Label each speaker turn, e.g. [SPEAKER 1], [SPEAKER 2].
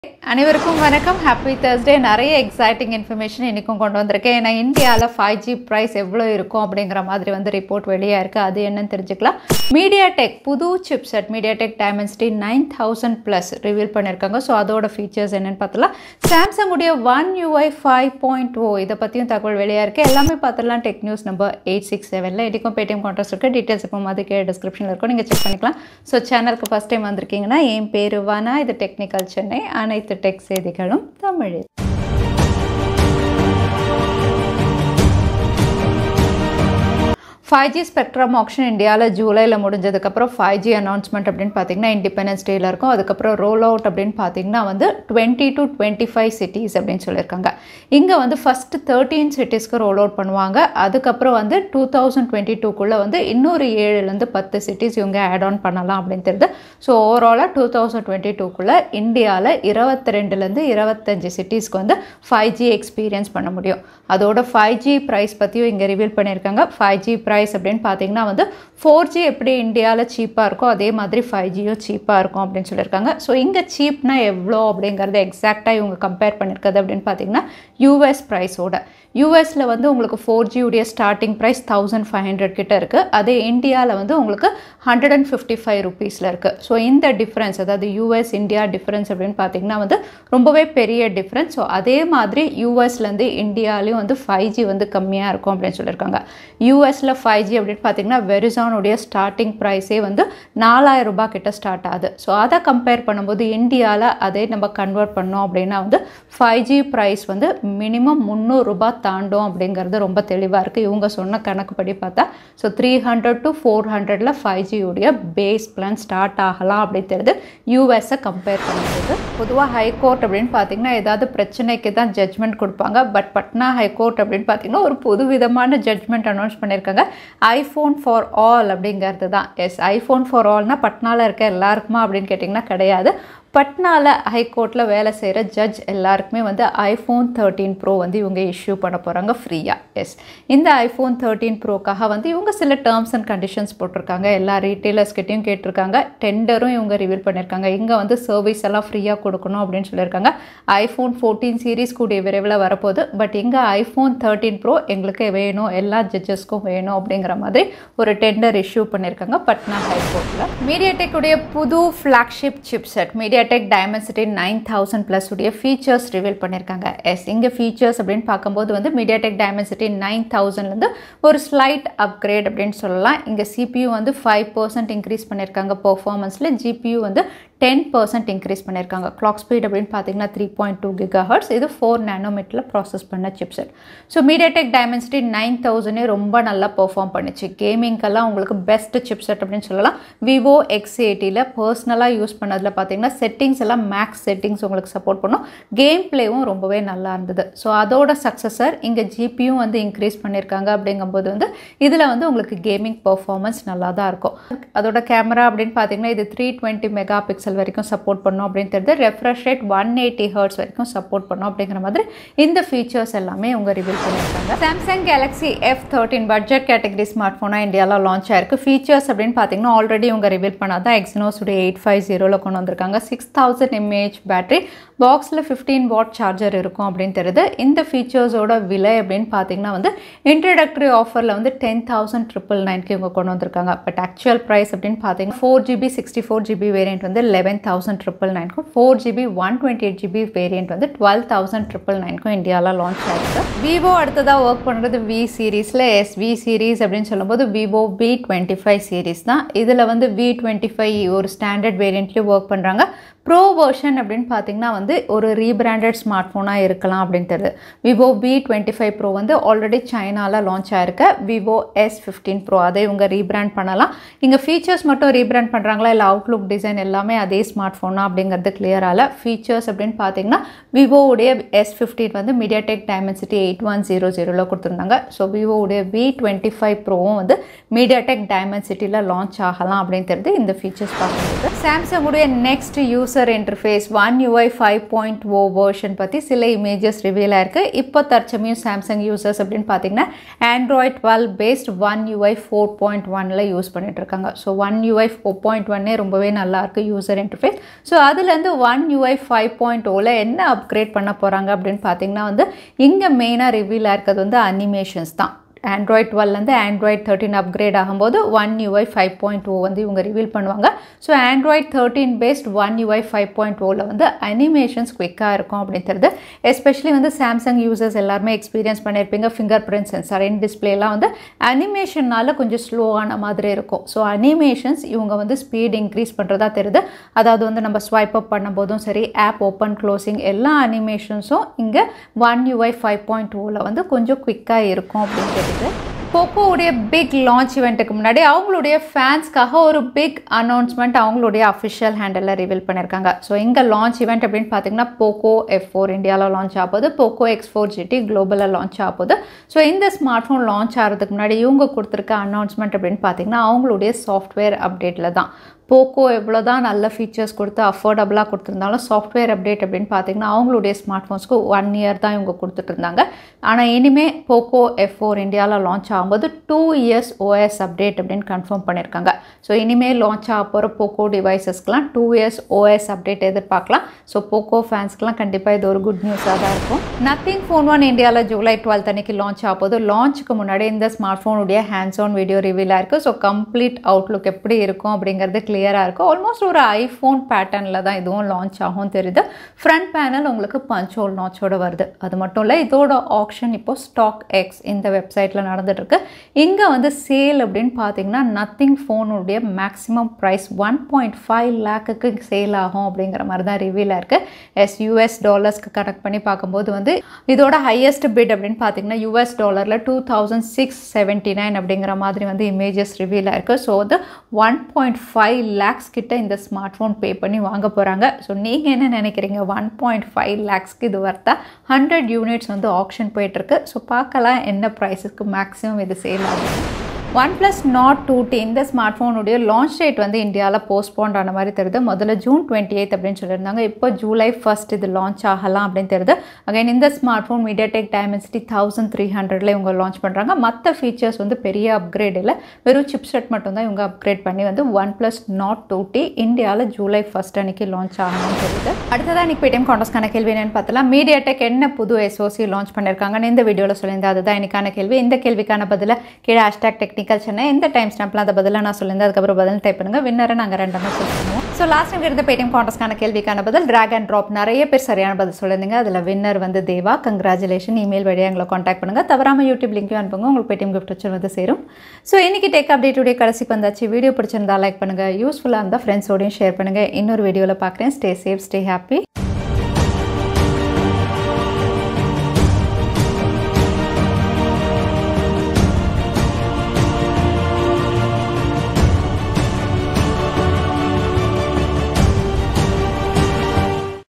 [SPEAKER 1] அனைவருக்கும் வணக்கம் happy Thursday நிறைய எக்ஸைட்டிங் இன்ஃபர்மேஷன் இன்றைக்கும் கொண்டு வந்திருக்கேன் ஏன்னா இந்தியாவில் ஃபைவ் ஜி ப்ரைஸ் எவ்வளோ இருக்கும் அப்படிங்கிற மாதிரி வந்து ரிப்போர்ட் வெளியாக இருக்குது அது என்னன்னு தெரிஞ்சுக்கலாம் மீடியா டெக் புது chipset MediaTek Dimensity nine thousand plus reveal பண்ணியிருக்காங்க ஸோ அதோட ஃபீச்சர்ஸ் என்னன்னு பார்த்தலாம் சாம்சங் உடைய One UI five point O இதை பற்றியும் தகவல் வெளியாக இருக்குது எல்லாமே பார்த்துடலாம் tech news number eight six செவனில் இன்றைக்கும் பேடிஎம் கான்ட்ராஸ்ட் இருக்குது டீட்டெயில்ஸ் இப்போ மாதிரி கீழே டிஸ்கிரிப்ஷனில் இருக்கும் நீங்கள் செக் பண்ணிக்கலாம் ஸோ சேனலுக்கு ஃபஸ்ட் டைம் வந்திருக்கீங்கன்னா என் பேர் வானா இது டெக்னிக்கல் சென்னை அனைத்து டெக் செய்திகளும் தமிழில் ஃபைவ் ஜி ஸ்பெக்ட்ரம் ஆப்ஷன் இந்தியாவில் ஜூலையில் முடிஞ்சதுக்கப்புறம் ஃபைவ் ஜி அனௌன்ஸ்மெண்ட் அப்படின்னு பார்த்தீங்கன்னா இண்டிபெண்டன்ஸ் டேயில் இருக்கும் அதுக்கப்புறம் ரோல் அவுட் அப்படின்னு பார்த்தீங்கன்னா வந்து twenty to twenty five cities அப்படின்னு சொல்லியிருக்காங்க இங்கே வந்து ஃபஸ்ட்டு தேர்ட்டீன் சிட்டிஸ்க்கு ரோல் அவுட் பண்ணுவாங்க அதுக்கப்புறம் வந்து டூ தௌசண்ட் டுவெண்ட்டி டூக்குள்ளே வந்து இன்னொரு ஏழுலேருந்து பத்து சிட்டிஸ் இவங்க ஆட் ஆன் பண்ணலாம் அப்படின்னு தெரியுது ஸோ ஓவராலாக டூ தௌசண்ட் டுவெண்ட்டி டூக்குள்ளே இந்தியாவில் இருபத்தி ரெண்டுலேருந்து இருபத்தஞ்சு சிட்டிஸ்க்கு வந்து ஃபைவ் ஜி எக்ஸ்பீரியன்ஸ் பண்ண முடியும் அதோட ஃபைவ் ஜி ப்ரைஸ் பற்றியும் இங்கே ரிவீல் பண்ணியிருக்காங்க ஃபைவ் ஜி ப்ரைஸ் அப்படின்னு பார்த்தீங்கன்னா வந்து ஃபோர் ஜி எப்படி இந்தியாவில் சீப்பாக இருக்கோ அதே மாதிரி ஃபைவ் ஜியும் சீப்பாக இருக்கும் அப்படின்னு சொல்லியிருக்காங்க ஸோ இங்கே சீப்னா எவ்வளோ அப்படிங்கிறது எக்ஸாக்டாக இவங்க கம்பேர் பண்ணியிருக்கிறது அப்படின்னு பார்த்தீங்கன்னா யூஎஸ் ப்ரைஸோட யூஎஸில் வந்து உங்களுக்கு ஃபோர் ஜியுடைய starting price thousand five hundred கிட்ட இருக்குது அதே இந்தியாவில் வந்து உங்களுக்கு ஹண்ட்ரட் அண்ட் ஃபிஃப்டி ஃபைவ் ருபீஸில் இருக்குது ஸோ இந்த டிஃப்ரென்ஸ் அதாவது யூஎஸ் இந்தியா டிஃப்ரென்ஸ் அப்படின்னு பார்த்தீங்கன்னா வந்து ரொம்பவே பெரிய டிஃப்ரென்ஸ் ஸோ அதே மாதிரி யூஎஸ்லேருந்து இந்தியாலையும் வந்து ஃபைவ் ஜி வந்து கம்மியாக இருக்கும் அப்படின்னு சொல்லியிருக்காங்க யூஎஸில் ஃபைவ் ஜி அப்படின்னு பார்த்தீங்கன்னா வெரிசானுடைய ஸ்டார்டிங் ப்ரைஸே வந்து நாலாயிரம் ரூபாய் கிட்ட ஸ்டார்ட் ஆகுது ஸோ அதை கம்பேர் பண்ணும்போது இந்தியாவில் அதே நம்ம கன்வெர்ட் பண்ணோம் அப்படின்னா வந்து ஃபைவ் ஜி ப்ரைஸ் வந்து மினிமம் முந்நூறுரூபா தாண்டும் அப்படிங்கிறது ரொம்ப தெளிவாக இருக்குது இவங்க சொன்ன கணக்குப்படி பார்த்தா so three hundred to four ஹண்ட்ரடில் ஃபைவ் ஜியுடைய பேஸ் பிளான் ஸ்டார்ட் ஆகலாம் அப்படி தெரியுது யூஎஸை கம்பேர் பண்ணும்போது பொதுவாக ஹைகோர்ட் அப்படின்னு பார்த்தீங்கன்னா ஏதாவது பிரச்சனைக்கு தான் ஜட்ஜ்மெண்ட் கொடுப்பாங்க பட் பட்னா ஹைகோர்ட் அப்படின்னு பார்த்தீங்கன்னா ஒரு புது விதமான ஜட்ஜ்மெண்ட் அனௌன்ஸ் பண்ணியிருக்காங்க ஐஃபோன் ஃபார் ஆல் அப்படிங்கிறது தான் எஸ் ஐஃபோன் ஃபார் ஆல்னா பட்னாவில் இருக்க எல்லாருக்குமா அப்படின்னு கேட்டிங்கன்னா கிடையாது பட்னாவில் ஹைகோர்ட்டில் வேலை செய்கிற ஜட்ஜ் எல்லாருக்குமே வந்து ஐஃபோன் தேர்ட்டீன் ப்ரோ வந்து இவங்க இஷ்யூ பண்ண போகிறாங்க ஃப்ரீயாக எஸ் இந்த ஐஃபோன் தேர்ட்டீன் ப்ரோக்காக வந்து இவங்க சில டேர்ம்ஸ் அண்ட் கண்டிஷன்ஸ் போட்டிருக்காங்க எல்லா ரீட்டெயிலர்ஸ்கிட்டையும் கேட்டிருக்காங்க டெண்டரும் இவங்க ரிவீல் பண்ணியிருக்காங்க இங்கே வந்து சர்வீஸ் எல்லாம் ஃப்ரீயாக கொடுக்கணும் அப்படின்னு சொல்லியிருக்காங்க ஐஃபோன் ஃபோர்டீன் சீரீஸ் கூடிய விரைவில் வரப்போகுது பட் இங்கே ஐஃபோன் தேர்ட்டீன் ப்ரோ எங்களுக்கு வேணும் எல்லா ஜட்ஜஸ்க்கும் வேணும் அப்படிங்கிற மாதிரி ஒரு டெண்டர் இஷ்யூ பண்ணியிருக்காங்க பட்னா ஹைகோர்ட்டில் மீடியாடெக் உடைய புது flagship chipset media MediaTek Dimensity nine thousand plus உடைய ஃபீச்சர்ஸ் ரிவீல் பண்ணியிருக்காங்க எஸ் இங்கே ஃபீச்சர்ஸ் அப்படின்னு பார்க்கும்போது வந்து மீடியாடெக் டைமென்சிட்டி நைன் தௌசண்ட்லேருந்து ஒரு ஸ்லைட் அப்கிரேட் அப்படின்னு சொல்லலாம் இங்கே சிபியூ வந்து ஃபைவ் பர்சன்ட் இன்க்ரீஸ் பண்ணியிருக்காங்க பர்ஃபார்மன்ஸில் ஜிபியூ வந்து டென் பர்சன்ட் இன்க்ரீஸ் பண்ணியிருக்காங்க கிளாக் ஸ்பீட் அப்படின்னு பார்த்தீங்கன்னா three point two gigahertz இது ஃபோர் நேனோமீட்டரில் ப்ராசஸ் பண்ண chipset so MediaTek Dimensity nine தௌசண்டே ரொம்ப நல்லா பெர்ஃபார்ம் பண்ணிச்சு கேமிங்க்கெல்லாம் உங்களுக்கு பெஸ்ட் சிப்செட் அப்படின்னு சொல்லலாம் விவோ எக்ஸ் எயிட்டியில் பர்சனலாக யூஸ் பண்ணதில் பார்த்தீங்கன்னா செட்டிங்ஸ் எல்லாம் மேக்ஸ் செட்டிங்ஸ் உங்களுக்கு சப்போர்ட் பண்ணும் கேம் பிளேவும் ரொம்பவே நல்லா இருந்தது ஸோ அதோட சக்ஸஸர் இங்கே ஜிபியும் வந்து இன்க்ரீஸ் பண்ணியிருக்காங்க அப்படிங்கும்போது வந்து இதில் வந்து உங்களுக்கு கேமிங் பர்ஃபார்மன்ஸ் நல்லா தான் இருக்கும் அதோட கேமரா அப்படின்னு பார்த்தீங்கன்னா இது த்ரீ டுவெண்ட்டி மெகா பிக்சல் வரைக்கும் சப்போர்ட் பண்ணும் அப்படின்னு தெரியுது refresh rate one eighty hertz வரைக்கும் சப்போர்ட் பண்ணும் அப்படிங்கிற மாதிரி இந்த ஃபீச்சர்ஸ் எல்லாமே உங்க ரிவீல் பண்ணியிருக்காங்க Samsung Galaxy F thirteen budget category smart ஃபோனாக இந்தியாவில் லான்ச் ஆயிருக்கு ஃபீச்சர்ஸ் அப்படின்னு பார்த்தீங்கன்னா ஆல்ரெடி உங்க ரிவீல் பண்ணாதான் எக்ஸினோஸ் உடைய எயிட் ஃபைவ் ஜீரோவில் கொண்டு வந்திருக்காங்க சிக்ஸ் தௌசண்ட் எம்ஏஹெச் பேட்டரி பாக்ஸில் ஃபிஃப்டீன் வாட் சார்ஜர் இருக்கும் அப்படின்னு தெரியுது இந்த ஃபீச்சர்ஸோட விலை அப்படின்னு பார்த்தீங்கன்னா வந்து இன்ட்ரடக்டரி ஆஃபரில் வந்து டென் தௌசண்ட் ட்ரிபிள் நைன்க்கு இவங்க கொண்டு வந்திருக்காங்க பட் ஆக்சுவல் ப்ரைஸ் அப்படின்னு பார்த்தீங்கன்னா four GB sixty four GB variant வந்து லெவன் தௌசண்ட் ட்ரிபிள் நைனுக்கும் four GB one twenty eight GB variant வந்து டுவெல் தௌசண்ட் ட்ரிபிள் நைனுக்கும் இந்தியாவில் லான்ச் ஆயிருக்கு விவோ அடுத்ததாக ஒர்க் பண்ணுறது வி சீரீஸில் எஸ் வி சீரீஸ் அப்படின்னு சொல்லும்போது Vivo V twenty five series தான் இதில் வந்து வி டுவெண்ட்டி ஃபைவ் ஒரு ஸ்டாண்டர்ட் வேரியண்ட்லேயும் ஒர்க் பண்ணுறாங்க ப்ரோ வெர்ஷன் அப்படின்னு பார்த்தீங்கன்னா வந்து ஒரு ரீபிராண்டட் ஸ்மார்ட் ஃபோனாக இருக்கலாம் அப்படின்னு தெரியுது Vivo V twenty five pro வந்து ஆல்ரெடி சைனாவில் லான்ச் ஆயிருக்க விவோ எஸ் ஃபிஃப்டீன் ப்ரோ அதை இவங்க ரீபிராண்ட் பண்ணலாம் இங்கே ஃபீச்சர்ஸ் மட்டும் ரீபிராண்ட் பண்ணுறாங்களா இல்லை அவுட்லுக் டிசைன் எல்லாமே அதே ஸ்மார்ட் ஃபோனா அப்படிங்கிறது கிளியர் ஆகல ஃபீச்சர்ஸ் அப்படின்னு பார்த்தீங்கன்னா விவோவுடைய எஸ் ஃபிஃப்டீன் வந்து MediaTek Dimensity eight one zero ஜீரோவில் கொடுத்துருந்தாங்க ஸோ விவோவுடைய வி டுவெண்ட்டி ஃபைவ் ப்ரோவும் வந்து மீடியாடெக் டைமென்சிட்டியில் லான்ச் ஆகலாம் அப்படின்னு தெரியுது இந்த ஃபீச்சர்ஸ் பார்க்கும்போது சாம்சங்குடைய next use user interface One UI five point O version பற்றி சில இமேஜஸ் ரிவீல் ஆயிருக்கு இப்போ தற்சமயம் சாம்சங் யூசர்ஸ் அப்படின்னு பார்த்தீங்கன்னா Android twelve based One UI four point ஒனில் யூஸ் பண்ணிட்டு இருக்காங்க so One UI four point ஒன்னே ரொம்பவே நல்லா இருக்கு யூசர் யூசர் இன்டர்ஃபேஸ் ஸோ அதுலேருந்து ஒன் யூஐ ஃபைவ் பாயிண்ட் ஓவில் என்ன அப்கிரேட் பண்ண போகிறாங்க அப்படின்னு பார்த்தீங்கன்னா வந்து இங்கே மெயினாக ரிவீலாக இருக்கிறது வந்து அனிமேஷன்ஸ் தான் ஆண்ட்ராய்ட் டுவெல்லேருந்து ஆண்ட்ராய்ட் தேர்ட்டின் அப்கிரேட் ஆகும்போது One UI five point O வந்து இவங்க ரிவீல் பண்ணுவாங்க so Android thirteen based One UI five point ஓவில் வந்து அனிமேஷன்ஸ் குவிக்காக இருக்கும் அப்படின்னு தெரியுது எஸ்பெஷலி வந்து சாம்சங் யூசர்ஸ் எல்லாருமே எக்ஸ்பீரியன்ஸ் பண்ணியிருப்பீங்க ஃபிங்கர் பிரிண்ட் சென்சார் இன் டிஸ்பிளேலாம் வந்து அனிமேஷன்னால கொஞ்சம் ஸ்லோவான மாதிரி இருக்கும் ஸோ அனிமேஷன்ஸ் இவங்க வந்து ஸ்பீட் இன்க்ரீஸ் பண்ணுறதா தெரியுது அதாவது வந்து நம்ம ஸ்வைப் அப் பண்ணும்போதும் சரி ஆப் ஓப்பன் க்ளோசிங் எல்லா அனிமேஷன்ஸும் இங்கே ஒன் யூஐ ஃபைவ் பாயிண்ட் ஓவில் வந்து கொஞ்சம் குவிக்காக இருக்கும் அப்படின்னு தெரியுது போக்கோவுடைய பிக் லான்ச் இவெண்ட்டுக்கு முன்னாடி அவங்களுடைய ஃபேன்ஸ்க்காக ஒரு பிக் அனௌன்ஸ்மெண்ட் அவங்களுடைய அஃபிஷியல் ஹேண்டலில் ரிவீல் பண்ணியிருக்காங்க ஸோ இங்கே லான்ச் இவெண்ட் அப்படின்னு பார்த்தீங்கன்னா போக்கோ எஃப் ஃபோர் இந்தியாவில் லான்ச் ஆகுது போக்கோ எக்ஸ் ஃபோர் ஜிடி குளோபலில் லான்ச் ஆகுது ஸோ இந்த ஸ்மார்ட் ஃபோன் லான்ச் ஆகிறதுக்கு முன்னாடி இவங்க கொடுத்துருக்க அனௌன்ஸ்மெண்ட் அப்படின்னு பார்த்தீங்கன்னா அவங்களுடைய சாஃப்ட்வேர் அப்டேட்டில் தான் போக்கோ எவ்வளோ தான் நல்ல ஃபீச்சர்ஸ் கொடுத்து அஃபோர்டபுளாக கொடுத்துருந்தாலும் சாஃப்ட்வேர் அப்டேட் அப்படின்னு பார்த்தீங்கன்னா அவங்களுடைய ஸ்மார்ட் ஃபோன்ஸ்க்கு ஒன் இயர் தான் இவங்க கொடுத்துட்டு இருந்தாங்க ஆனால் இனிமேல் போக்கோ எஃப் ஃபோர் இந்தியாவில் லான்ச் ஆகும்போது டூ இயர்ஸ் ஓஎஸ் அப்டேட் அப்படின்னு கன்ஃபார்ம் பண்ணியிருக்காங்க ஸோ இனிமேல் லான்ச் ஆக போகிற போக்கோ டிவைசஸ்க்கெலாம் டூ இயர்ஸ் ஓஎஸ் அப்டேட் எதிர்பார்க்கலாம் ஸோ போக்கோ ஃபேன்ஸ்க்கெலாம் கண்டிப்பாக இது ஒரு குட் நியூஸாக தான் இருக்கும் நத்திங் ஃபோன் ஒன் இந்தியாவில் ஜூலை டுவெல்த் அன்னைக்கு லான்ச் ஆகும்போது லான்ச்சுக்கு முன்னாடி இந்த ஸ்மார்ட் ஃபோனுடைய ஹேண்ட்ஸ் ஆன் வீடியோ ரிவீல் ஆயிருக்கு ஸோ கம்ப்ளீட் அவுட்லுக் எப்படி இருக்கும் அப்படிங்கிறது கிளியராக இருக்கும் ஆல்மோஸ்ட் ஒரு ஐஃபோன் பேட்டர்னில் தான் இதுவும் லான்ச் ஆகும் தெரியுது ஃப்ரண்ட் பேனல் உங்களுக்கு பஞ்ச் ஹோல் நாச்சோட வருது அது மட்டும் இல்லை இதோட ஆப்ஷன் இப்போ ஸ்டாக் எக்ஸ் இந்த வெப்சைட்டில் நடந்துட்டுருக்கு இங்கே வந்து சேல் அப்படின்னு பார்த்தீங்கன்னா நத்திங் ஃபோனுடைய maximum price one point five லேக்குக்கு சேல் ஆகும் அப்படிங்கிற மாதிரி தான் ரிவீல் இருக்குது எஸ் யூஎஸ் டாலர்ஸ்க்கு கனெக்ட் பண்ணி பார்க்கும்போது வந்து இதோட ஹையஸ்ட் பிட் அப்படின்னு பார்த்தீங்கன்னா யூஎஸ் டாலரில் two thousand six seventy nine அப்படிங்கிற மாதிரி வந்து இமேஜஸ் ரிவீல் இருக்குது ஸோ வந்து ஒன் பாயிண்ட் ஃபைவ் லேக்ஸ் கிட்ட இந்த ஸ்மார்ட் ஃபோன் பே பண்ணி வாங்க போகிறாங்க ஸோ நீங்கள் என்ன நினைக்கிறீங்க ஒன் பாயிண்ட் ஃபைவ் லேக்ஸ்க்கு இது வர்த்தா ஹண்ட்ரட் யூனிட்ஸ் வந்து ஆப்ஷன் போயிட்டுருக்கு ஸோ பார்க்கலாம் என்ன ப்ரைஸுக்கு மேக்ஸிமம் இது சேல் ஆகும் one plus Nord two T இந்த ஸ்மார்ட் ஃபோனுடைய லான்ச் டேட் வந்து இந்தியாவில் போஸ்ட்போன் ஆன மாதிரி தெரியுது முதல்ல ஜூன் டுவெண்ட்டி எயித் அப்படின்னு சொல்லியிருந்தாங்க இப்போ ஜூலை ஃபர்ஸ்ட் இது லான்ச் ஆகலாம் அப்படின்னு தெரியுது அகைன் இந்த smart phone MediaTek Dimensity thousand three ஹண்ட்ரட்ல இவங்க லான்ச் பண்ணுறாங்க மற்ற ஃபீச்சர்ஸ் வந்து பெரிய அப்கிரேட் இல்லை வெறும் சிப் செட் மட்டும் தான் இவங்க அப்கிரேட் பண்ணி வந்து one plus Nord two T இந்தியாவில் ஜூலை ஃபர்ஸ்ட் அன்னைக்கு லான்ச் ஆகணும்னு தெரியுது அடுத்ததாக இன்னைக்கு பேடிஎம் காண்டஸ்க்கான கேள்வி என்னன்னு பார்த்தலாம் மீடியாடெக் என்ன புது எஸ்ஓசி லான்ச் பண்ணியிருக்காங்கன்னு இந்த வீடியோவில் சொல்லியிருந்தேன் அதுதான் இன்னைக்கான கேள்வி இந்த கேள்விக்கான பதில கீழே ஹேஷ்டாக் டெக்னிக்கல் சென்னை இந்த டைம் ஸ்டாம்ப்ல அந்த பதிலாக நான் சொல்லியிருந்தேன் அதுக்கப்புறம் பதில் டைப் பண்ணுங்க வின்னரை நாங்கள் ரெண்டாக சொல்லுவோம் ஸோ லாஸ்ட் டைம் இருந்த பேடிஎம் காண்டஸ்க்கான கேள்விக்கான பதில் ட்ராக் அண்ட் ட்ராப் நிறைய பேர் சரியான பதில் சொல்லியிருந்தீங்க அதில் வின்னர் வந்து தேவா கங்க்ராச்சுலேஷன் இமெயில் வழியாக எங்களை காண்டாக்ட் பண்ணுங்க தவறாமல் யூடியூப் லிங்க்கும் அனுப்புங்க உங்களுக்கு பேடிஎம் கிஃப்ட் வச்சு வந்து சேரும் ஸோ இன்னைக்கு டேக் அப்டேட்டுடைய கடைசிக்கு வந்தாச்சு வீடியோ பிடிச்சிருந்தா லைக் பண்ணுங்க யூஸ்ஃபுல்லாக இருந்தால் ஃப்ரெண்ட்ஸோடையும் ஷேர் பண்ணுங்க இன்னொரு வீடியோவில் பார்க்குறேன் ஸ்டே சேஃப் ஸ்டே ஹாப்பி